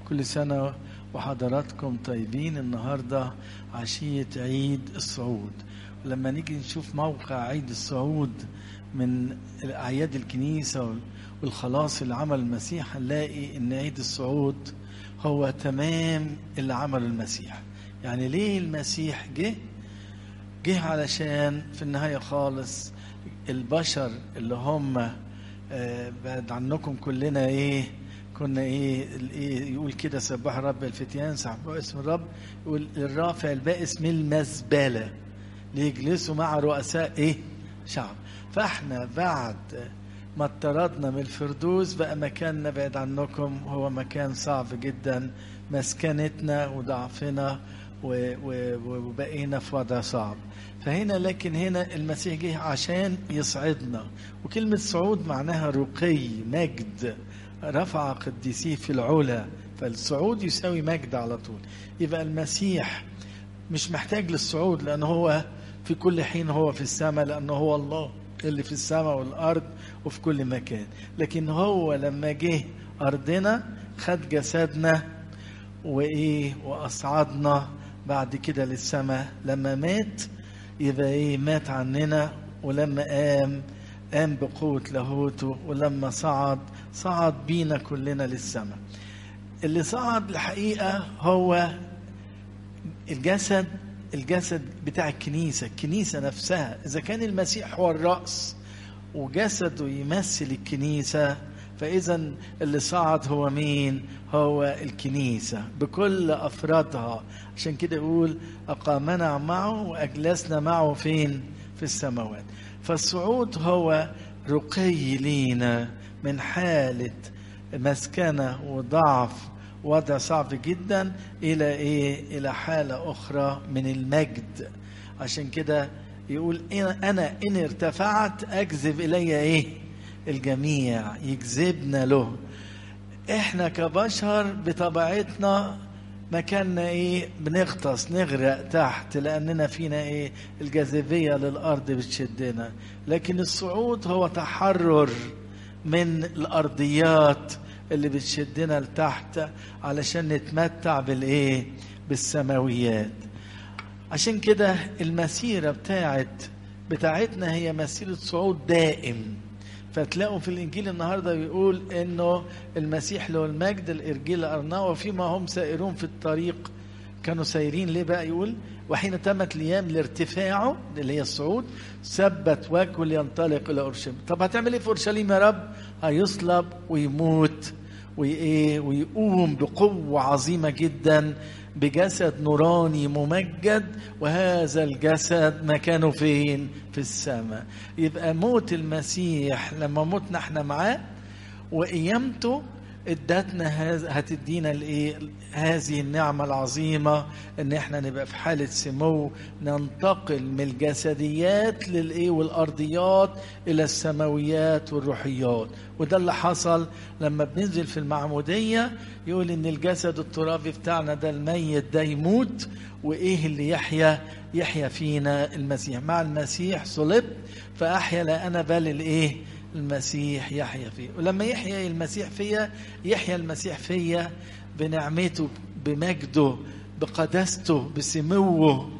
كل سنة وحضراتكم طيبين النهاردة عشية عيد الصعود ولما نيجي نشوف موقع عيد الصعود من أعياد الكنيسة والخلاص اللي عمل المسيح هنلاقي إن عيد الصعود هو تمام اللي عمله المسيح يعني ليه المسيح جه جه علشان في النهاية خالص البشر اللي هم آه بعد عنكم كلنا ايه كنا ايه ايه يقول كده سبح رب الفتيان سبحوا اسم الرب يقول الرافع البائس من المزبله ليجلسوا مع رؤساء ايه شعب فاحنا بعد ما اطردنا من الفردوس بقى مكاننا بعيد عنكم هو مكان صعب جدا مسكنتنا وضعفنا وبقينا في وضع صعب فهنا لكن هنا المسيح جه عشان يصعدنا وكلمة صعود معناها رقي مجد رفع قديسيه في العلا فالصعود يساوي مجد على طول يبقى المسيح مش محتاج للصعود لأن هو في كل حين هو في السماء لأنه هو الله اللي في السماء والأرض وفي كل مكان لكن هو لما جه أرضنا خد جسدنا وإيه وأصعدنا بعد كده للسماء لما مات يبقى إيه مات عننا ولما قام قام بقوة لاهوته ولما صعد صعد بينا كلنا للسماء اللي صعد الحقيقة هو الجسد الجسد بتاع الكنيسة الكنيسة نفسها إذا كان المسيح هو الرأس وجسده يمثل الكنيسة فإذا اللي صعد هو مين؟ هو الكنيسة بكل أفرادها عشان كده يقول أقامنا معه وأجلسنا معه فين؟ في السماوات فالصعود هو رقي لينا من حالة مسكنة وضعف وضع صعب جدا إلى إيه؟ إلى حالة أخرى من المجد عشان كده يقول أنا إن ارتفعت أجذب إلي إيه؟ الجميع يجذبنا له احنا كبشر بطبيعتنا مكاننا ايه بنغطس نغرق تحت لاننا فينا ايه الجاذبيه للارض بتشدنا لكن الصعود هو تحرر من الارضيات اللي بتشدنا لتحت علشان نتمتع بالايه بالسماويات عشان كده المسيره بتاعت بتاعتنا هي مسيره صعود دائم فتلاقوا في الانجيل النهارده بيقول انه المسيح له المجد الارجيل ارناه وفيما هم سائرون في الطريق كانوا سايرين ليه بقى يقول وحين تمت الايام لارتفاعه اللي هي الصعود ثبت وجهه لينطلق الى اورشليم طب هتعمل ايه في اورشليم يا رب هيصلب ويموت وايه ويقوم بقوه عظيمه جدا بجسد نوراني ممجد وهذا الجسد مكانه فين في السماء يبقى موت المسيح لما متنا احنا معاه وقيامته ادتنا هتدينا الايه هذه النعمه العظيمه ان احنا نبقى في حاله سمو ننتقل من الجسديات للايه والارضيات الى السماويات والروحيات وده اللي حصل لما بننزل في المعموديه يقول ان الجسد الترابي بتاعنا ده الميت ده يموت وايه اللي يحيا يحيا فينا المسيح مع المسيح صلبت فاحيا لا انا بل الايه المسيح يحيا فيه ولما يحيا المسيح فيا يحيا المسيح فيا بنعمته بمجده بقداسته بسموه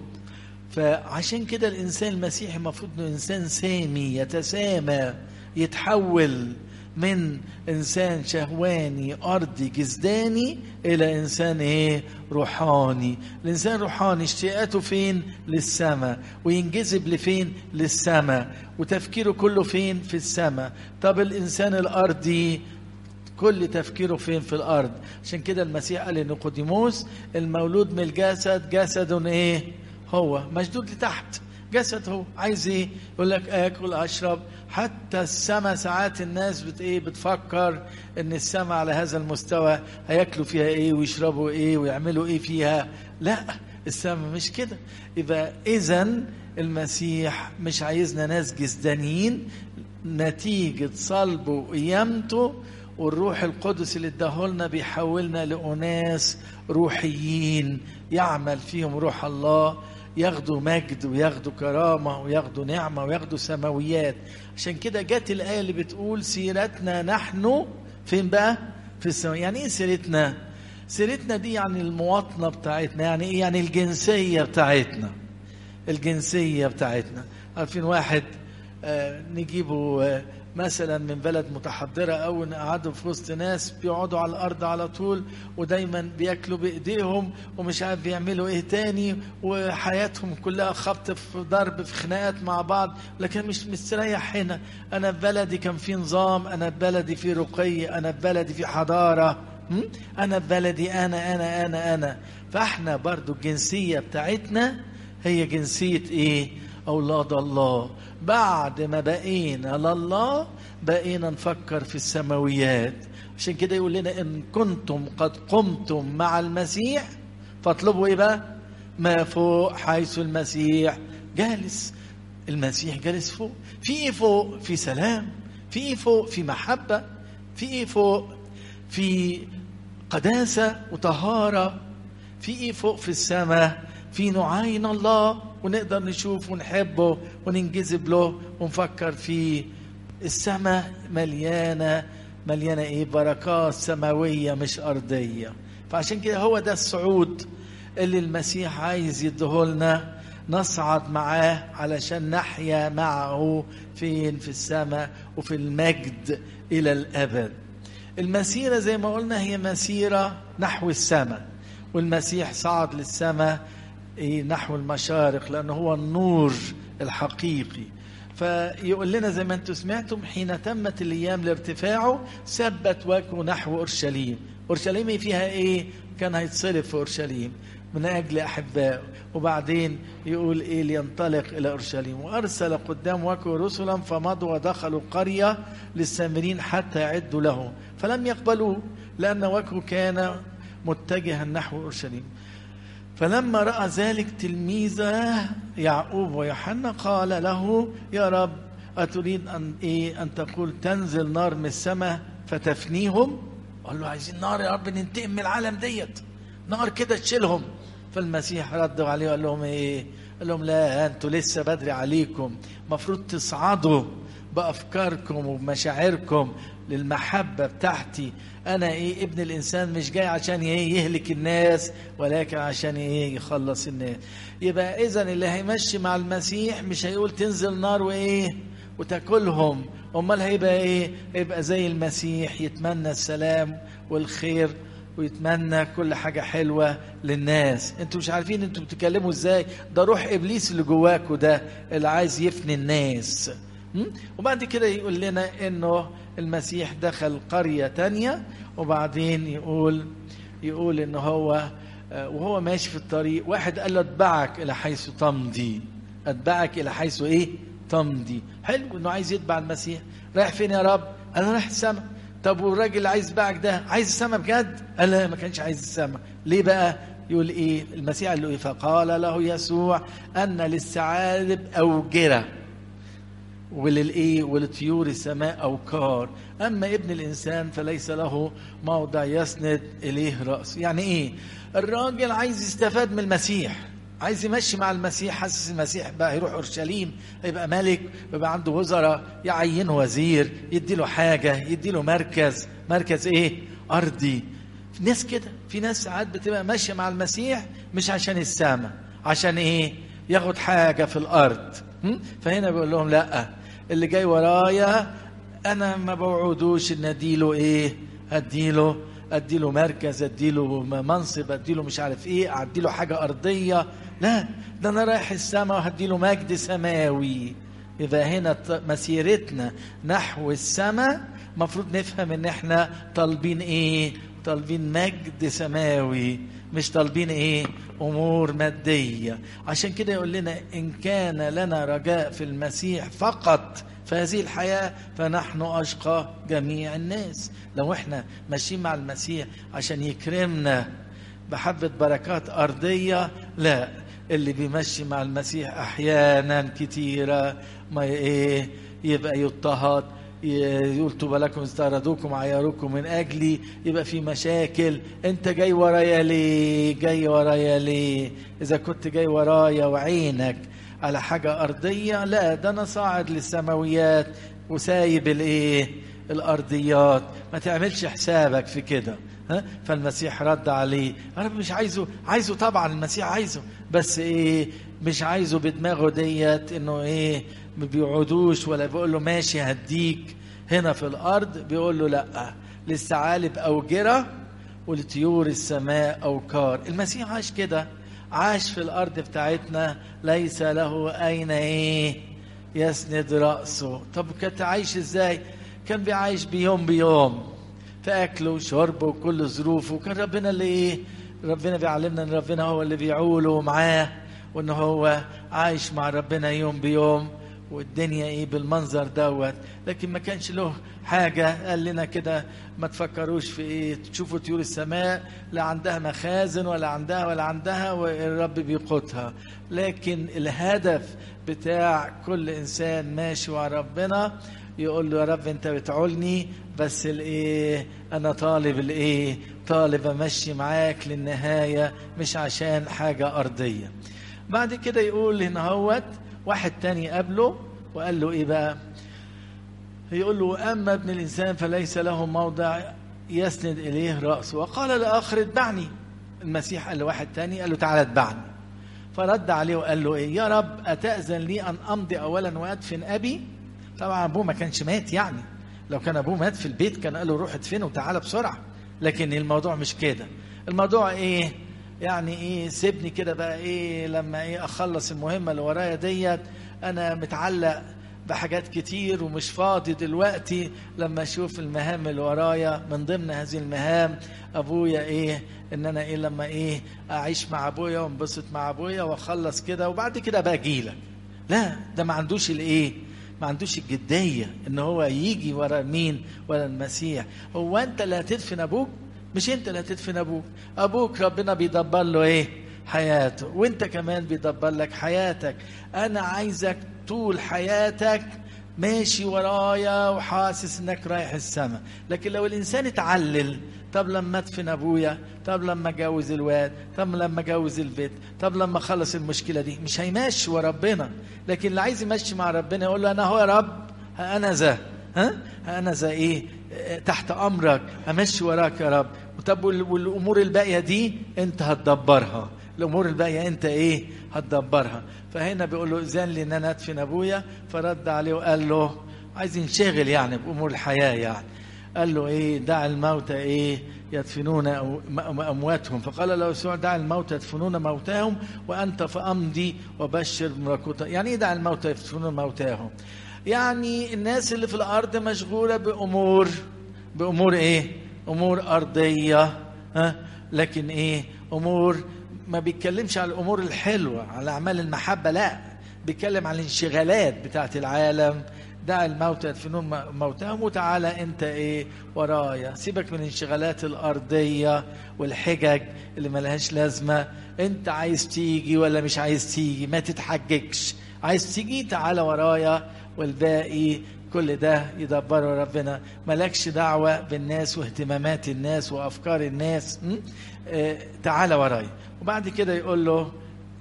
فعشان كده الانسان المسيحي المفروض انه انسان سامي يتسامى يتحول من انسان شهواني ارضي جسداني الى انسان ايه روحاني الانسان الروحاني اشتياقاته فين للسماء وينجذب لفين للسماء وتفكيره كله فين في السماء طب الانسان الارضي كل تفكيره فين في الارض عشان كده المسيح قال لنيقوديموس المولود من الجسد جسد ايه هو مشدود لتحت جسد هو عايز ايه يقول لك اكل اشرب حتى السماء ساعات الناس بت ايه بتفكر ان السماء على هذا المستوى هياكلوا فيها ايه ويشربوا ايه ويعملوا ايه فيها لا السماء مش كده يبقى اذا المسيح مش عايزنا ناس جسدانيين نتيجة صلبه وقيامته والروح القدس اللي اداهولنا بيحولنا لأناس روحيين يعمل فيهم روح الله ياخدوا مجد وياخدوا كرامة وياخدوا نعمة وياخدوا سماويات عشان كده جت الآية اللي بتقول سيرتنا نحن فين بقى في السماء يعني ايه سيرتنا سيرتنا دي يعني المواطنة بتاعتنا يعني ايه يعني الجنسية بتاعتنا الجنسية بتاعتنا عارفين واحد آه نجيبه آه مثلا من بلد متحضرة أو نقعدوا في وسط ناس بيقعدوا على الأرض على طول ودايما بياكلوا بإيديهم ومش عارف بيعملوا إيه تاني وحياتهم كلها خبط في ضرب في خناقات مع بعض لكن مش مستريح هنا أنا في بلدي كان في نظام أنا في بلدي في رقي أنا في بلدي في حضارة أنا في بلدي أنا أنا أنا أنا فإحنا برضو الجنسية بتاعتنا هي جنسية إيه؟ أولاد الله بعد ما بقينا لله بقينا نفكر في السماويات عشان كده يقول لنا إن كنتم قد قمتم مع المسيح فاطلبوا إيه بقى؟ ما فوق حيث المسيح جالس المسيح جالس فوق في إيه فوق؟ في سلام في إيه فوق؟ في محبة في إيه فوق؟ في قداسة وطهارة في إيه فوق في السماء؟ في نعاين الله ونقدر نشوف ونحبه وننجذب له ونفكر فيه السماء مليانة مليانة ايه بركات سماوية مش أرضية فعشان كده هو ده الصعود اللي المسيح عايز يديهولنا نصعد معاه علشان نحيا معه فين في السماء وفي المجد إلى الأبد المسيرة زي ما قلنا هي مسيرة نحو السماء والمسيح صعد للسماء نحو المشارق لأنه هو النور الحقيقي فيقول لنا زي ما انتم سمعتم حين تمت الايام لارتفاعه ثبت وجهه نحو اورشليم اورشليم فيها ايه كان هيتصلب في اورشليم من اجل احبائه وبعدين يقول ايه لينطلق الى اورشليم وارسل قدام وجهه رسلا فمضوا ودخلوا قريه للسامرين حتى يعدوا له فلم يقبلوه لان وجهه كان متجها نحو اورشليم فلما راى ذلك تلميذه يعقوب ويوحنا قال له يا رب اتريد ان ايه ان تقول تنزل نار من السماء فتفنيهم قال له عايزين نار يا رب ننتقم من العالم ديت نار كده تشيلهم فالمسيح رد عليه وقال لهم ايه قال لهم لا انتوا لسه بدري عليكم مفروض تصعدوا بافكاركم وبمشاعركم للمحبه بتاعتي انا ايه ابن الانسان مش جاي عشان ايه يهلك الناس ولكن عشان ايه يخلص الناس يبقى اذا اللي هيمشي مع المسيح مش هيقول تنزل نار وايه وتاكلهم امال هيبقى ايه يبقى زي المسيح يتمنى السلام والخير ويتمنى كل حاجة حلوة للناس انتوا مش عارفين انتوا بتتكلموا ازاي ده روح ابليس اللي جواكوا ده اللي عايز يفني الناس وبعد كده يقول لنا انه المسيح دخل قرية تانية وبعدين يقول يقول ان هو وهو ماشي في الطريق واحد قال له اتبعك الى حيث تمضي اتبعك الى حيث ايه تمضي حلو انه عايز يتبع المسيح رايح فين يا رب انا رايح السماء طب والراجل اللي عايز باعك ده عايز السماء بجد قال لا ما كانش عايز السماء ليه بقى يقول ايه المسيح قال له ايه فقال له يسوع ان للثعالب اوجره وللايه ولطيور السماء اوكار اما ابن الانسان فليس له موضع يسند اليه راسه يعني ايه الراجل عايز يستفاد من المسيح عايز يمشي مع المسيح حاسس المسيح بقى هيروح اورشليم هيبقى ملك ويبقى عنده وزراء يعينه وزير يدي له حاجه يدي له مركز مركز ايه ارضي في ناس كده في ناس ساعات بتبقى ماشيه مع المسيح مش عشان السماء عشان ايه ياخد حاجه في الارض فهنا بيقول لهم لا اللي جاي ورايا انا ما بوعدوش ان اديله ايه اديله اديله مركز اديله منصب اديله مش عارف ايه اديله حاجه ارضيه لا ده انا رايح السماء وهديله مجد سماوي يبقى هنا مسيرتنا نحو السماء مفروض نفهم ان احنا طالبين ايه طالبين مجد سماوي مش طالبين ايه امور ماديه عشان كده يقول لنا ان كان لنا رجاء في المسيح فقط في هذه الحياة فنحن أشقى جميع الناس لو احنا ماشيين مع المسيح عشان يكرمنا بحبة بركات أرضية لا اللي بيمشي مع المسيح أحيانا كتيرة ما إيه يبقى يضطهد يقول طوبى لكم استردوكم عياروكم من اجلي يبقى في مشاكل انت جاي ورايا ليه جاي ورايا ليه اذا كنت جاي ورايا وعينك على حاجة أرضية لا ده أنا صاعد للسماويات وسايب الإيه الأرضيات ما تعملش حسابك في كده ها فالمسيح رد عليه يا رب مش عايزه عايزه طبعا المسيح عايزه بس ايه مش عايزه بدماغه ديت انه ايه ما بيوعدوش ولا بيقول له ماشي هديك هنا في الارض بيقول له لا للثعالب اوجره ولطيور السماء اوكار المسيح عاش كده عاش في الارض بتاعتنا ليس له اين ايه يسند راسه طب كنت عايش ازاي كان بيعيش بيوم بيوم في اكله وشربه وكل ظروفه كان ربنا اللي ايه ربنا بيعلمنا ان ربنا هو اللي بيعوله معاه وان هو عايش مع ربنا يوم بيوم والدنيا ايه بالمنظر دوت لكن ما كانش له حاجة قال لنا كده ما تفكروش في ايه تشوفوا طيور السماء لا عندها مخازن ولا عندها ولا عندها والرب بيقوتها لكن الهدف بتاع كل انسان ماشي مع ربنا يقول له يا رب انت بتعولني بس الايه انا طالب الايه طالب امشي معاك للنهايه مش عشان حاجه ارضيه بعد كده يقول هنا هوت واحد تاني قابله وقال له ايه بقى يقول له اما ابن الانسان فليس له موضع يسند اليه راسه وقال الاخر اتبعني المسيح قال لواحد تاني قال له تعالى اتبعني فرد عليه وقال له ايه يا رب اتاذن لي ان امضي اولا وادفن ابي طبعا ابوه ما كانش مات يعني لو كان ابوه مات في البيت كان قال له روح ادفنه وتعالى بسرعه لكن الموضوع مش كده الموضوع ايه يعني ايه سيبني كده بقى ايه لما ايه اخلص المهمه اللي ورايا ديت انا متعلق بحاجات كتير ومش فاضي دلوقتي لما اشوف المهام اللي ورايا من ضمن هذه المهام ابويا ايه ان انا ايه لما ايه اعيش مع ابويا وانبسط مع ابويا واخلص كده وبعد كده بقى اجيلك لا ده ما عندوش الايه ما عندوش الجديه ان هو يجي ورا مين ورا المسيح هو انت اللي هتدفن ابوك مش انت اللي هتدفن ابوك ابوك ربنا بيدبر له ايه حياته وانت كمان بيدبر لك حياتك انا عايزك طول حياتك ماشي ورايا وحاسس انك رايح السماء لكن لو الانسان اتعلل طب لما ادفن ابويا طب لما اتجوز الواد طب لما اتجوز البيت طب لما اخلص المشكله دي مش هيمشي ورا ربنا لكن اللي عايز يمشي مع ربنا يقول له انا هو يا رب ها انا ذا ها ها انا ذا ايه تحت امرك امشي وراك يا رب طب والامور الباقيه دي انت هتدبرها الامور الباقيه انت ايه هتدبرها فهنا بيقول له اذن لي ان انا ادفن ابويا فرد عليه وقال له عايز ينشغل يعني بامور الحياه يعني قال له ايه دع الموتى ايه يدفنون امواتهم فقال له يسوع دع الموتى يدفنون موتاهم وانت فامضي وبشر ملكوتا يعني ايه دع الموتى يدفنون موتاهم يعني الناس اللي في الارض مشغوله بامور بامور ايه امور ارضيه ها لكن ايه امور ما بيتكلمش على الامور الحلوه على اعمال المحبه لا بيتكلم على الانشغالات بتاعت العالم دع الموتى يدفنون موتاهم وتعالى انت ايه ورايا سيبك من الانشغالات الارضيه والحجج اللي ملهاش لازمه انت عايز تيجي ولا مش عايز تيجي ما تتحججش عايز تيجي تعالى ورايا والباقي كل ده يدبره ربنا ملكش دعوة بالناس واهتمامات الناس وأفكار الناس اه تعالى وراي وبعد كده يقول له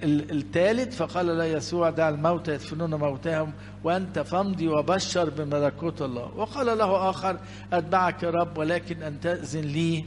الثالث فقال له يسوع دع الموتى يدفنون موتاهم وأنت فامضي وبشر بملكوت الله وقال له آخر أتبعك يا رب ولكن أن تأذن لي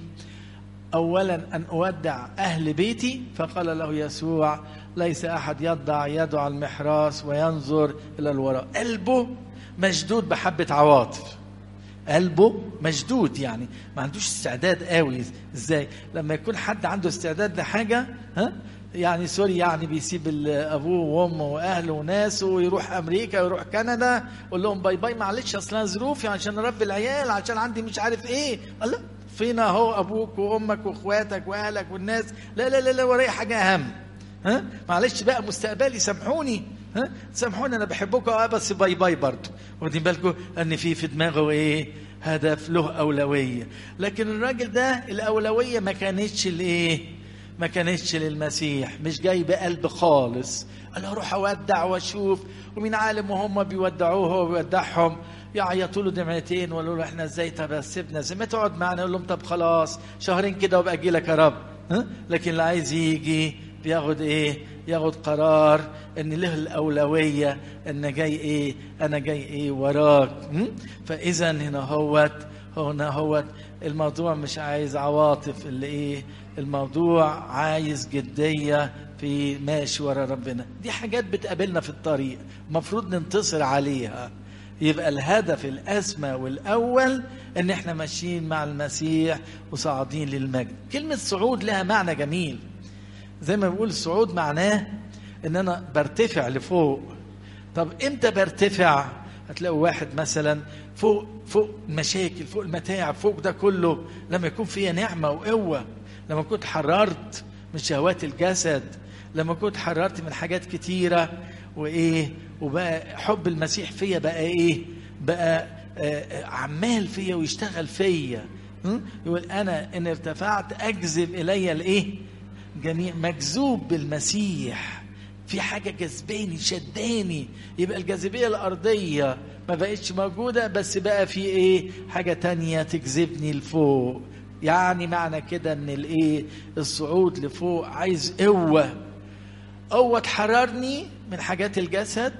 أولا أن أودع أهل بيتي فقال له يسوع ليس أحد يضع يده على المحراس وينظر إلى الوراء قلبه مشدود بحبة عواطف قلبه مشدود يعني ما عندوش استعداد قوي ازاي لما يكون حد عنده استعداد لحاجة ها يعني سوري يعني بيسيب ابوه وامه واهله وناسه ويروح امريكا ويروح كندا يقول لهم باي باي معلش اصل انا ظروفي عشان اربي العيال عشان عندي مش عارف ايه الله فين اهو ابوك وامك واخواتك واهلك والناس لا لا لا, لا ورايا حاجه اهم ها معلش بقى مستقبلي سامحوني ها سامحوني انا بحبكم اه بس باي باي برضه واخدين بالكم ان في في دماغه ايه هدف له اولويه لكن الراجل ده الاولويه ما كانتش لايه ما كانتش للمسيح مش جاي بقلب خالص قال اروح اودع واشوف ومين عالم وهم بيودعوه هو بيودعهم يعيطوا له دمعتين ويقولوا له احنا ازاي طب سيبنا زي ما تقعد معنا يقول لهم طب خلاص شهرين كده وابقى اجي لك يا رب ها؟ لكن اللي عايز يجي بياخد ايه ياخد قرار ان له الاولويه ان جاي ايه انا جاي ايه وراك فاذا هنا هوت هنا هوت الموضوع مش عايز عواطف اللي ايه الموضوع عايز جدية في ماشي ورا ربنا دي حاجات بتقابلنا في الطريق المفروض ننتصر عليها يبقى الهدف الأسمى والأول إن إحنا ماشيين مع المسيح وصاعدين للمجد كلمة صعود لها معنى جميل زي ما بيقول الصعود معناه إن أنا برتفع لفوق طب إمتى برتفع هتلاقوا واحد مثلا فوق فوق مشاكل فوق المتاعب فوق ده كله لما يكون فيها نعمة وقوة لما كنت حررت من شهوات الجسد لما كنت حررت من حاجات كتيرة وإيه وبقى حب المسيح فيا بقى إيه بقى آه عمال فيا ويشتغل فيا يقول أنا إن ارتفعت أجذب إلي الإيه جميع مجذوب بالمسيح في حاجة جذباني شداني يبقى الجاذبية الأرضية ما بقتش موجودة بس بقى في إيه حاجة تانية تجذبني لفوق يعني معنى كده ان الايه الصعود لفوق عايز قوه قوه تحررني من حاجات الجسد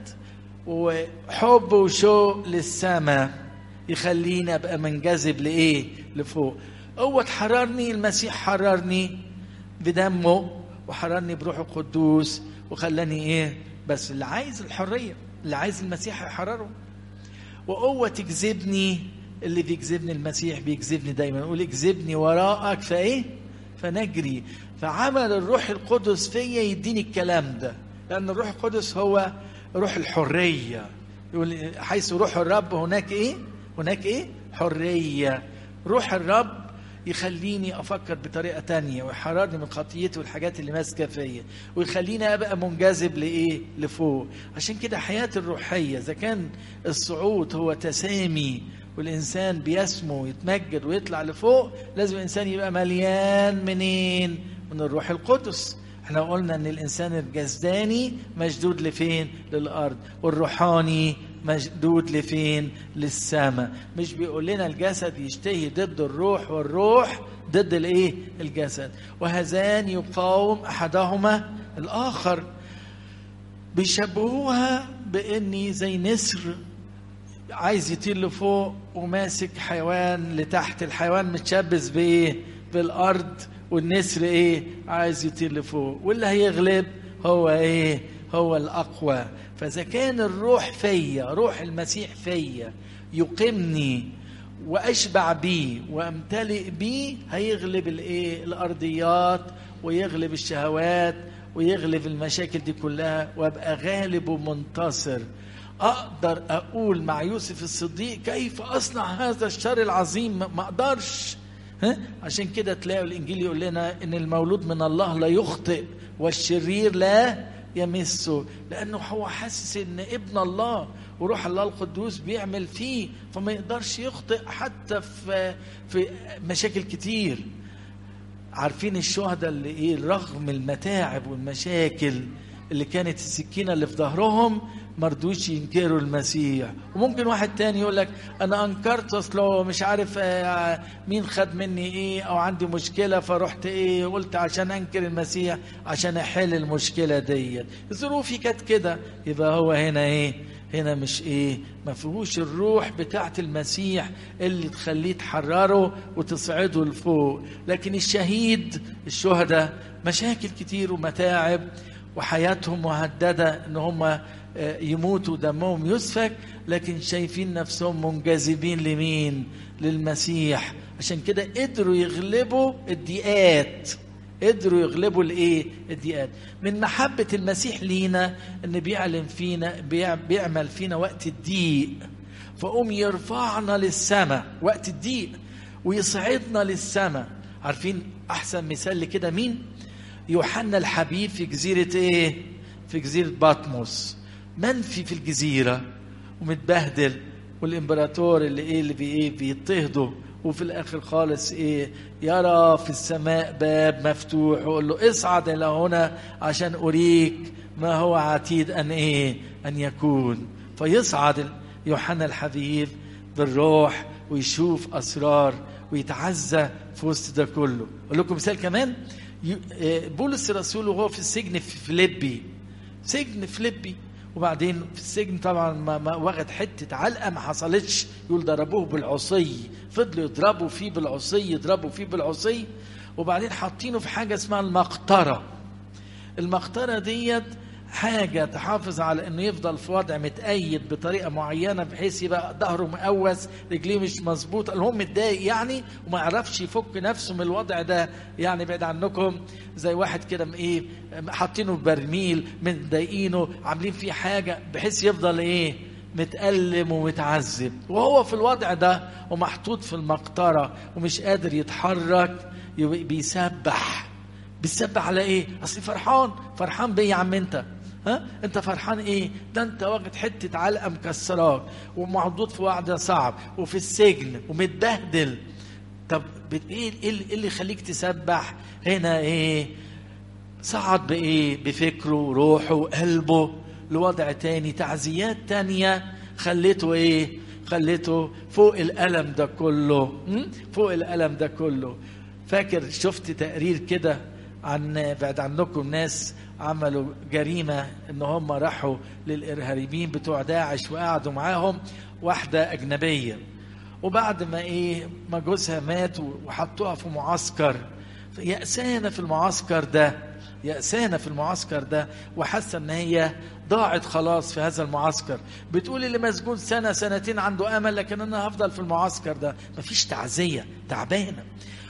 وحب وشوق للسماء يخليني ابقى منجذب لايه لفوق قوه تحررني المسيح حررني بدمه وحررني بروحه القدوس وخلاني ايه بس اللي عايز الحريه اللي عايز المسيح يحرره وقوه تجذبني اللي بيجذبني المسيح بيجذبني دايما يقول اجذبني وراءك فايه فنجري فعمل الروح القدس فيا يديني الكلام ده لان الروح القدس هو روح الحريه يقول حيث روح الرب هناك ايه هناك ايه حريه روح الرب يخليني افكر بطريقه تانية ويحررني من خطيتي والحاجات اللي ماسكه فيا ويخليني ابقى منجذب لايه لفوق عشان كده حياتي الروحيه اذا كان الصعود هو تسامي والإنسان بيسمو ويتمجد ويطلع لفوق لازم الإنسان يبقى مليان منين؟ من الروح القدس احنا قلنا ان الانسان الجسداني مشدود لفين للارض والروحاني مشدود لفين للسماء مش بيقول لنا الجسد يشتهي ضد الروح والروح ضد الايه الجسد وهذان يقاوم احدهما الاخر بيشبهوها باني زي نسر عايز يطير لفوق وماسك حيوان لتحت الحيوان متشبث بايه بالارض والنسر ايه عايز يطير لفوق واللي هيغلب هو ايه هو الاقوى فاذا كان الروح فيا روح المسيح فيا يقيمني واشبع بيه وامتلئ بيه هيغلب الايه الارضيات ويغلب الشهوات ويغلب المشاكل دي كلها وابقى غالب ومنتصر اقدر اقول مع يوسف الصديق كيف اصنع هذا الشر العظيم ما اقدرش ها؟ عشان كده تلاقوا الانجيل يقول لنا ان المولود من الله لا يخطئ والشرير لا يمسه لانه هو حاسس ان ابن الله وروح الله القدوس بيعمل فيه فما يقدرش يخطئ حتى في في مشاكل كتير عارفين الشهداء اللي ايه رغم المتاعب والمشاكل اللي كانت السكينه اللي في ظهرهم مرضوش ينكروا المسيح وممكن واحد تاني يقول لك انا انكرت اصله مش عارف مين خد مني ايه او عندي مشكله فرحت ايه قلت عشان انكر المسيح عشان احل المشكله ديت ظروفي كانت كده يبقى هو هنا ايه هنا مش ايه ما فيهوش الروح بتاعت المسيح اللي تخليه تحرره وتصعده لفوق لكن الشهيد الشهداء مشاكل كتير ومتاعب وحياتهم مهدده ان هم يموتوا دمهم يسفك لكن شايفين نفسهم منجذبين لمين للمسيح عشان كده قدروا يغلبوا الضيقات قدروا يغلبوا الايه الضيقات من محبة المسيح لينا ان بيعلن فينا بيعمل فينا وقت الضيق فقوم يرفعنا للسماء وقت الضيق ويصعدنا للسماء عارفين احسن مثال لكده مين يوحنا الحبيب في جزيرة ايه في جزيرة بطمس منفي في الجزيرة ومتبهدل والامبراطور اللي ايه اللي بي ايه بيضطهده وفي الاخر خالص ايه يرى في السماء باب مفتوح ويقول له اصعد الى هنا عشان اريك ما هو عتيد ان ايه ان يكون فيصعد يوحنا الحبيب بالروح ويشوف اسرار ويتعزى في وسط ده كله اقول لكم مثال كمان بولس الرسول وهو في السجن في فيليبي سجن فيليبي وبعدين في السجن طبعا ما, ما واخد حته علقه ما حصلتش يقول ضربوه بالعصي فضلوا يضربوا فيه بالعصي يضربوا فيه بالعصي وبعدين حاطينه في حاجه اسمها المقطره المقطره ديت حاجة تحافظ على انه يفضل في وضع متأيد بطريقة معينة بحيث يبقى ظهره مقوس رجليه مش مظبوطة المهم متضايق يعني وما يعرفش يفك نفسه من الوضع ده يعني بعيد عنكم زي واحد كده ايه حاطينه في برميل متضايقينه عاملين فيه حاجة بحيث يفضل ايه متألم ومتعذب وهو في الوضع ده ومحطوط في المقطرة ومش قادر يتحرك بيسبح بتسبح على ايه اصل فرحان فرحان بيه يا عم انت ها انت فرحان ايه ده انت واخد حته علقه مكسراك ومعضوط في وعده صعب وفي السجن ومتبهدل طب ايه ايه اللي يخليك تسبح هنا ايه صعد بايه بفكره وروحه وقلبه لوضع تاني تعزيات تانية خليته ايه خليته فوق الألم ده كله فوق الألم ده كله فاكر شفت تقرير كده عن بعد عنكم ناس عملوا جريمة ان هم راحوا للإرهابيين بتوع داعش وقعدوا معاهم واحدة أجنبية وبعد ما ايه ما جوزها مات وحطوها في معسكر يأسانة في المعسكر ده يأسانة في المعسكر ده وحاسة ان هي ضاعت خلاص في هذا المعسكر بتقول اللي مسجون سنة سنتين عنده أمل لكن أنا هفضل في المعسكر ده مفيش تعزية تعبانة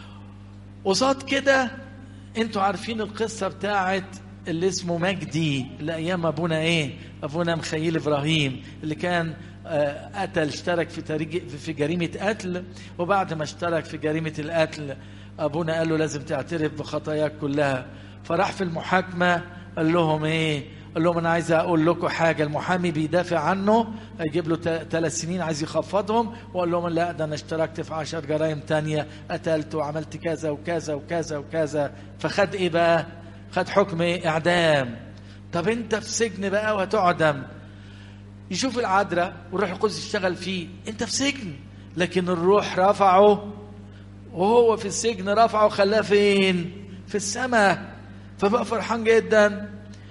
قصاد كده انتوا عارفين القصة بتاعت اللي اسمه مجدي اللي ايام ابونا ايه ابونا مخيل ابراهيم اللي كان قتل اشترك في في جريمة قتل وبعد ما اشترك في جريمة القتل ابونا قال له لازم تعترف بخطاياك كلها فراح في المحاكمة قال لهم ايه قال لهم انا عايز اقول لكم حاجه المحامي بيدافع عنه هيجيب له ثلاث سنين عايز يخفضهم وقال لهم لا ده انا اشتركت في عشر جرائم تانية قتلت وعملت كذا وكذا وكذا وكذا فخد ايه بقى خد حكم ايه اعدام طب انت في سجن بقى وهتعدم يشوف العذراء والروح القدس يشتغل فيه انت في سجن لكن الروح رفعه وهو في السجن رفعه خلاه فين في السماء فبقى فرحان جدا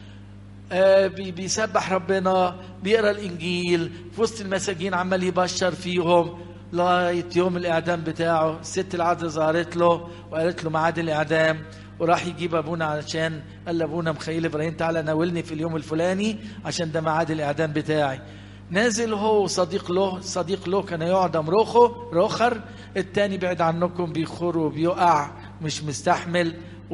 آه بيسبح ربنا بيقرا الانجيل في وسط المساجين عمال يبشر فيهم لغايه يوم الاعدام بتاعه الست العذراء ظهرت له وقالت له ميعاد الاعدام وراح يجيب ابونا علشان قال لابونا مخيل ابراهيم تعالى ناولني في اليوم الفلاني عشان ده ميعاد الاعدام بتاعي نازل هو صديق له صديق له كان يعدم روخه روخر التاني بعد عنكم بيخر وبيقع مش مستحمل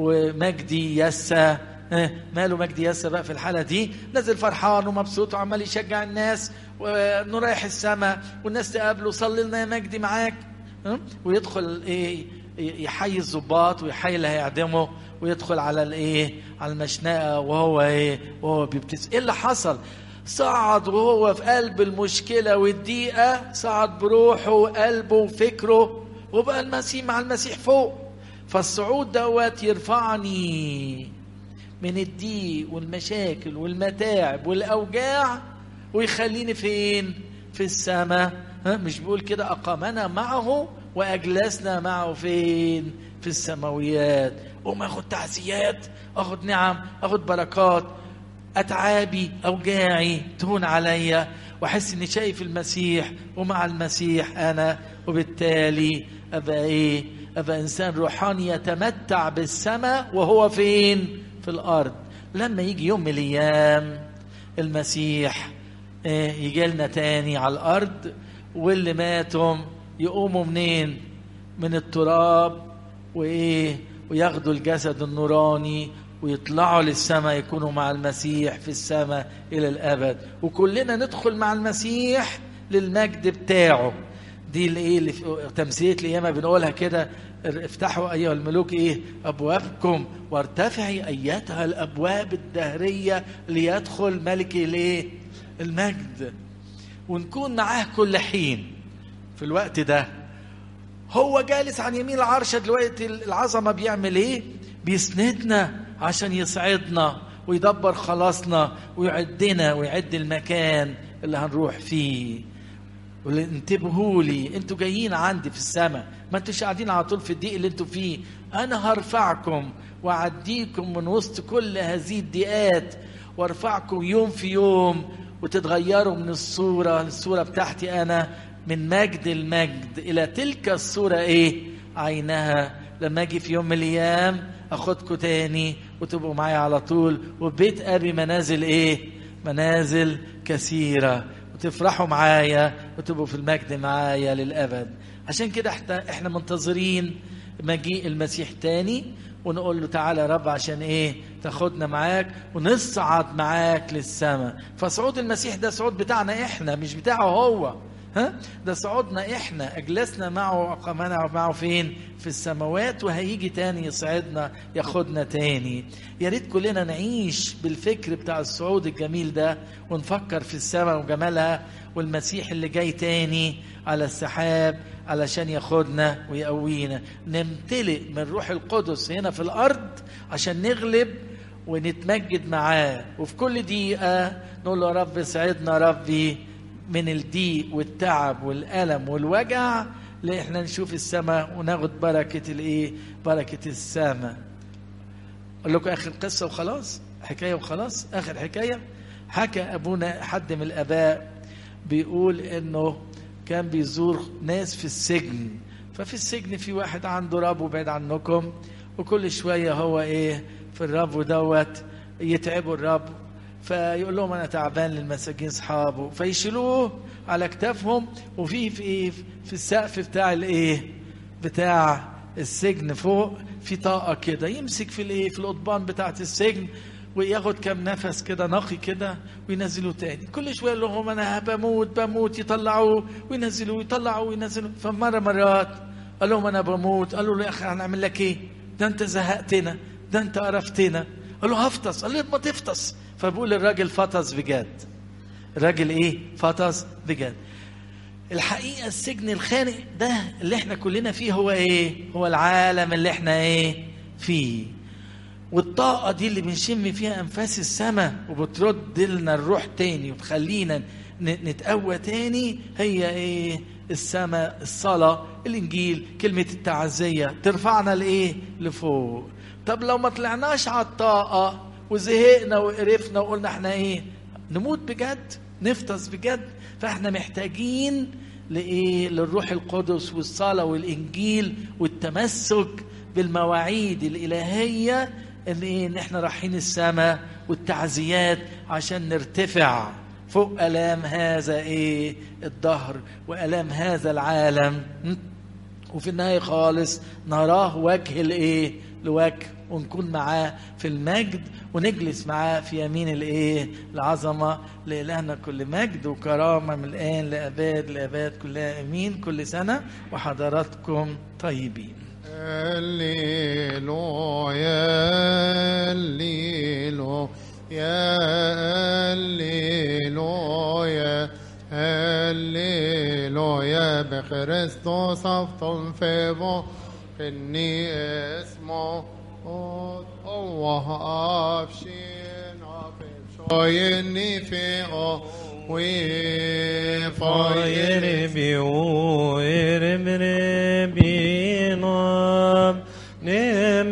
ومجدي يسا ماله مجدي ياسا بقى في الحاله دي نازل فرحان ومبسوط وعمال يشجع الناس وانه رايح السماء والناس تقابله صلي لنا يا مجدي معاك ويدخل ايه يحيي الظباط ويحيي اللي هيعدمه ويدخل على الايه على المشنقه وهو ايه وهو بيبتسم ايه اللي حصل صعد وهو في قلب المشكله والضيقه صعد بروحه وقلبه وفكره وبقى المسيح مع المسيح فوق فالصعود دوت يرفعني من الضيق والمشاكل والمتاعب والاوجاع ويخليني فين في السماء مش بيقول كده اقامنا معه واجلسنا معه فين في السماويات قوم اخد تعزيات اخد نعم اخد بركات اتعابي اوجاعي تهون عليا واحس اني شايف المسيح ومع المسيح انا وبالتالي ابقى ايه ابقى انسان روحاني يتمتع بالسماء وهو فين في الارض لما يجي يوم من الايام المسيح يجي لنا تاني على الارض واللي ماتوا يقوموا منين من التراب وايه وياخدوا الجسد النوراني ويطلعوا للسماء يكونوا مع المسيح في السماء الى الابد وكلنا ندخل مع المسيح للمجد بتاعه دي الايه اللي تمثيليه القيامه بنقولها كده افتحوا ايها الملوك ايه ابوابكم وارتفعي ايتها الابواب الدهريه ليدخل ملك الايه المجد ونكون معاه كل حين في الوقت ده هو جالس عن يمين العرش دلوقتي العظمه بيعمل ايه بيسندنا عشان يسعدنا ويدبر خلاصنا ويعدنا ويعد المكان اللي هنروح فيه انتبهوا لي انتوا جايين عندي في السماء ما انتوش قاعدين على طول في الضيق اللي انتوا فيه انا هرفعكم واعديكم من وسط كل هذه الضيقات وارفعكم يوم في يوم وتتغيروا من الصورة الصورة بتاعتي أنا من مجد المجد إلى تلك الصورة إيه عينها لما أجي في يوم من الأيام أخدكم تاني وتبقوا معايا على طول وبيت أبي منازل إيه منازل كثيرة وتفرحوا معايا وتبقوا في المجد معايا للأبد عشان كده احنا, احنا منتظرين مجيء المسيح تاني ونقول له تعالى يا رب عشان ايه تاخدنا معاك ونصعد معاك للسماء فصعود المسيح ده صعود بتاعنا احنا مش بتاعه هو ها ده صعودنا احنا اجلسنا معه واقامنا معه فين في السماوات وهيجي تاني يصعدنا ياخدنا تاني يا ريت كلنا نعيش بالفكر بتاع الصعود الجميل ده ونفكر في السماء وجمالها والمسيح اللي جاي تاني على السحاب علشان ياخدنا ويقوينا نمتلئ من روح القدس هنا في الارض عشان نغلب ونتمجد معاه وفي كل دقيقه نقول له يا رب ساعدنا ربي من الضيق والتعب والالم والوجع اللي احنا نشوف السماء وناخد بركه الايه بركه السماء اقول لكم اخر قصه وخلاص حكايه وخلاص اخر حكايه حكى ابونا حد من الاباء بيقول انه كان بيزور ناس في السجن ففي السجن في واحد عنده رب بعيد عنكم وكل شويه هو ايه في الرب دوت يتعبوا الرب فيقول لهم انا تعبان للمساجين اصحابه فيشيلوه على كتافهم وفي في ايه في السقف بتاع الايه بتاع السجن فوق في طاقه كده يمسك في الايه في القضبان بتاعه السجن وياخد كام نفس كده نقي كده وينزلوه تاني كل شويه يقول لهم انا بموت بموت يطلعوه وينزلوه يطلعوه وينزلوه فمره مرات قال لهم انا بموت قالوا له يا اخي هنعمل لك ايه ده انت زهقتنا ده انت قرفتنا قال له هفطس قال له ما تفطس فبقول الراجل فطس بجد الراجل ايه فطس بجد الحقيقه السجن الخانق ده اللي احنا كلنا فيه هو ايه هو العالم اللي احنا ايه فيه والطاقة دي اللي بنشم فيها أنفاس السماء وبترد لنا الروح تاني وتخلينا نتقوى تاني هي إيه؟ السماء الصلاة الإنجيل كلمة التعزية ترفعنا لإيه؟ لفوق طب لو ما طلعناش على الطاقة وزهقنا وقرفنا وقلنا احنا إيه؟ نموت بجد؟ نفطس بجد؟ فاحنا محتاجين لإيه؟ للروح القدس والصلاة والإنجيل والتمسك بالمواعيد الإلهية اللي إيه؟ إن إحنا رايحين السماء والتعزيات عشان نرتفع فوق آلام هذا إيه الدهر وآلام هذا العالم وفي النهاية خالص نراه وجه الإيه لوجه ونكون معاه في المجد ونجلس معاه في يمين الايه العظمه لالهنا كل مجد وكرامه من الان لاباد لاباد كلها امين كل سنه وحضراتكم طيبين هللويا هللويا هللويا هللويا بخريستوس أفضل فيبو إني اسمه الله أفشين أفشين شويني في أو وي Fire فاير be